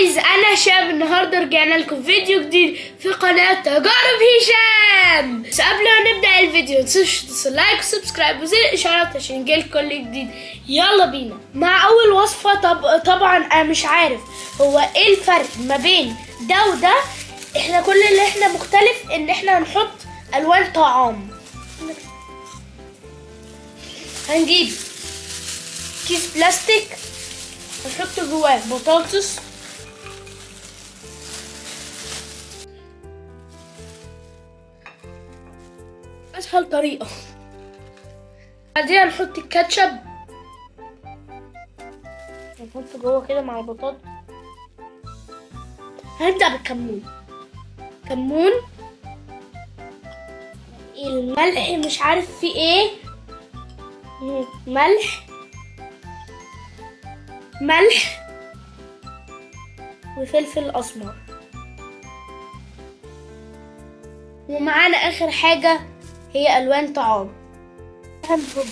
جايز انا هشام النهارده رجعنا لكم فيديو جديد في قناه تجارب هشام بس قبل ما نبدا الفيديو متنسوش تدوسوا لايك وسبسكرايب وزر الاشعارات عشان يجيلك كل جديد يلا بينا مع اول وصفه طب طبعا انا مش عارف هو ايه الفرق ما بين ده وده احنا كل اللي احنا مختلف ان احنا هنحط الوان طعام هنجيب كيس بلاستيك هنحط جواه بطاطس اسهل طريقة بعدين هنحط الكاتشب نحطه جوه كده مع البطاطس هنبدأ بالكمون كمون الملح مش عارف فيه ايه ملح ملح وفلفل اسمر ومعانا اخر حاجة هي الوان طعام هنفض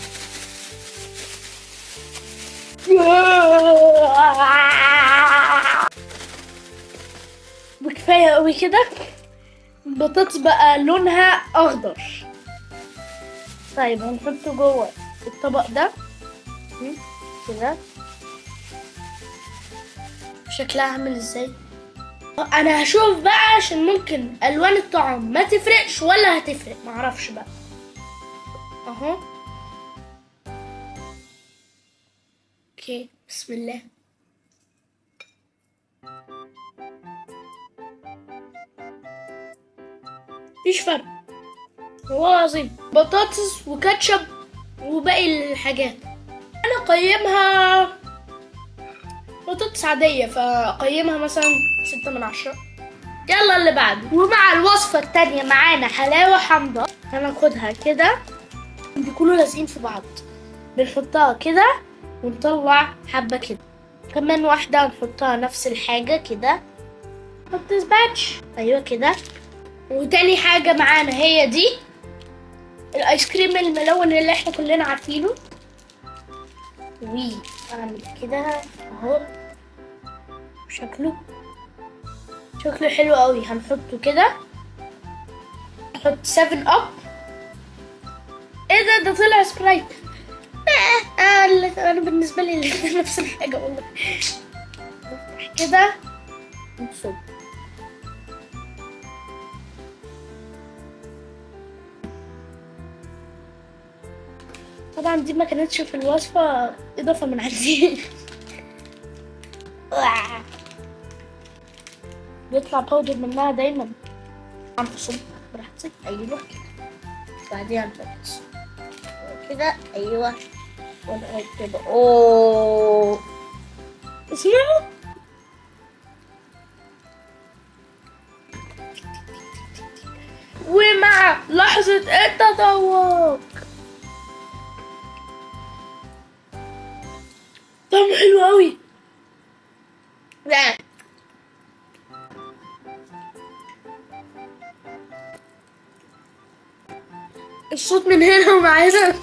وكفاية قوي كده البطاطس بقى لونها اخضر طيب هنحطه جوه الطبق ده كده شكلها عامل ازاي انا هشوف بقى عشان ممكن الوان الطعام ما تفرقش ولا هتفرق معرفش بقى اهو اوكي بسم الله مفيش فرق والله العظيم بطاطس وكاتشب وباقي الحاجات انا اقيمها بطاطس عادية فأقيمها مثلا ستة من عشرة يلا اللي بعده ومع الوصفة التانية معانا حلاوة حمضة هناخدها كده بيكونوا لازقين في بعض بنحطها كده ونطلع حبة كده كمان واحدة نحطها نفس الحاجة كده ما بتثبتش أيوة كده وتاني حاجة معانا هي دي الآيس كريم الملون اللي احنا كلنا عارفينه وي اعمل كده اهو شكله شكله حلو قوي هنحطه كده نحط 7 اب ايه ده ده طلع سبرايت آه آه انا بالنسبه لي نفس الحاجه والله نفتح كده ونصب طبعا دي ما كانتش في الوصفة إضافة من عندي بيطلع باودر منها دايما عم تصب براحتك أيوة كده بعدين نفكس كده أيوة ونقول كده أوه اسمعوا ومع لحظة التذوق طعمه حلو قوي لا الصوت من هنا ومع هنا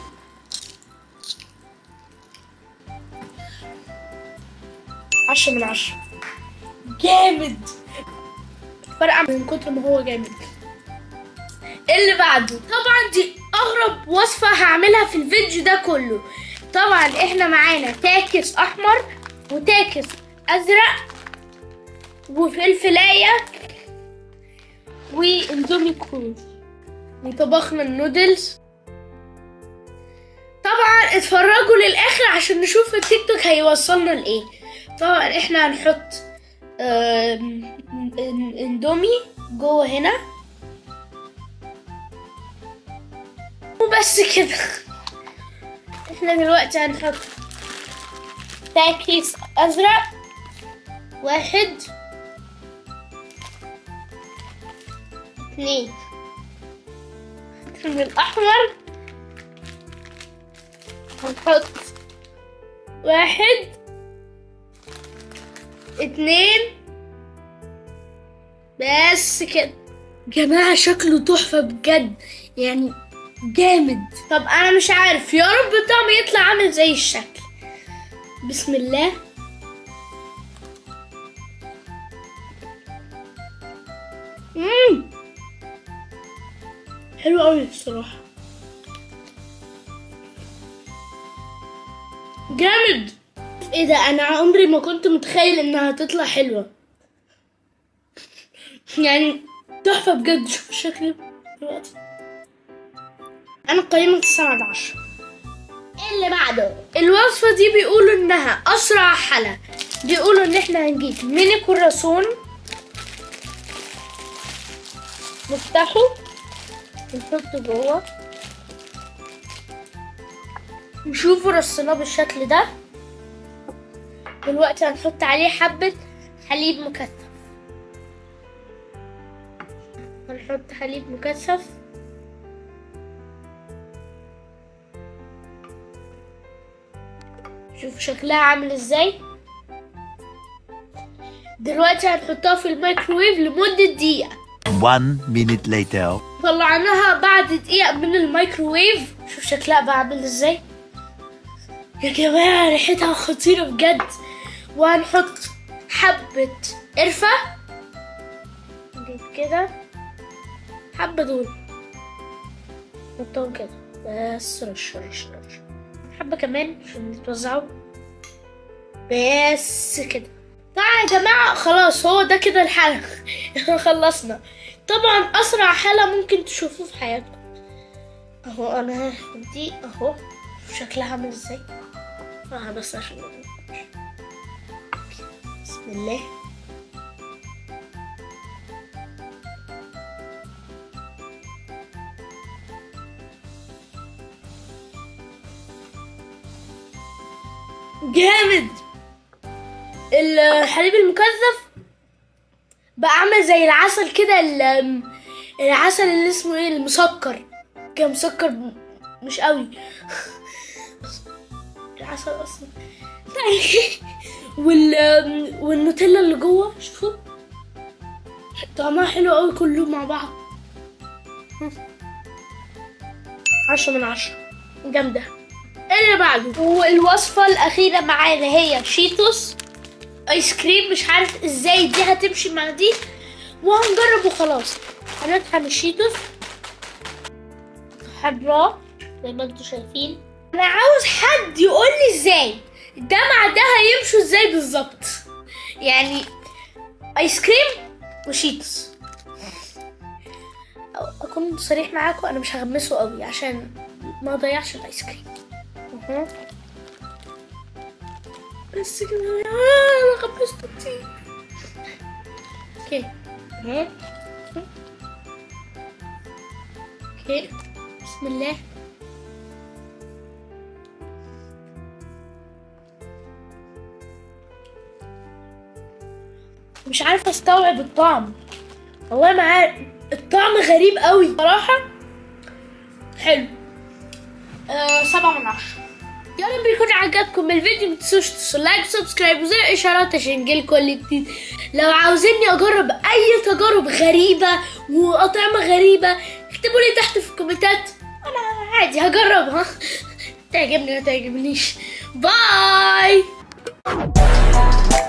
عشرة من عشرة جامد فرقع من كتر ما هو جامد اللي بعده طبعا دي اغرب وصفة هعملها في الفيديو ده كله طبعا احنا معانا تاكس احمر وتاكس ازرق وفلفلايه واندومي كروز وطبخنا النودلز طبعا اتفرجوا للاخر عشان نشوف التيك توك هيوصلنا لايه طبعا احنا هنحط اندومي جوه هنا وبس كده احنا دلوقتي هنحط تاكيس ازرق واحد اثنين من الاحمر هنحط واحد اتنين بس كده جماعة شكله تحفة بجد يعني جامد طب انا مش عارف يا رب الطعم يطلع عامل زي الشكل بسم الله حلو قوي الصراحة جامد ايه ده انا عمري ما كنت متخيل انها تطلع حلوة يعني تحفة بجد شوف الشكل دلوقتي انا قيمة تسعة على عشرة اللي بعده الوصفة دي بيقولوا انها اسرع حلا بيقولوا ان احنا هنجيب ميني كراسون نفتحه نحطه جوه نشوفه رصيناه بالشكل ده دلوقتي هنحط عليه حبة حليب مكثف هنحط حليب مكثف شوف شكلها عامل ازاي دلوقتي هنحطها في الميكروويف لمدة دقيقة One minute later. طلعناها بعد دقيقة من الميكروويف شوف شكلها بقى عامل ازاي يا جماعة ريحتها خطيرة بجد وهنحط حبة قرفة نجيب كده حبة دول نحطهم كده بس رش رش رش حبة كمان عشان يتوزعوا بس كده طبعا يا جماعة خلاص هو ده كده الحلقة احنا خلصنا طبعا أسرع حالة ممكن تشوفوه في حياتكم اهو انا هاخد دي اهو شوف شكلها عامل ازاي اه بس عشان ما ننساش. بسم الله جامد الحليب المكثف بقى عامل زي العسل كده ال- العسل اللي اسمه ايه المسكر كان مسكر مش قوي العسل اصلا وال والنوتيلا اللي جوه شوفوا طعمها حلو قوي كلهم مع بعض عشرة من عشرة جامدة اللي بعده والوصفة الأخيرة معانا هي شيتوس ايس كريم مش عارف ازاي دي هتمشي مع دي وهنجرب وخلاص هنطحن الشيتوس حمراء زي ما انتوا شايفين انا عاوز حد يقول لي ازاي ده مع ده هيمشوا ازاي بالظبط يعني ايس كريم وشيتوس أو- اكون صريح معاكم انا مش هغمسه قوي عشان ما اضيعش الايس كريم أها. بس كده آه، انا غمسته كتير اوكي أها. اوكي بسم الله مش عارفه استوعب الطعم والله ما عارف الطعم غريب قوي صراحه حلو آه سبعة من عشرة يا رب يكون عجبكم الفيديو متنسوش تدوسوا لايك وسبسكرايب وزر الاشارات عشان يجيلكوا كل جديد لو عاوزيني اجرب اي تجارب غريبه واطعمه غريبه اكتبوا لي تحت في الكومنتات انا عادي هجربها تعجبني ما تعجبنيش باي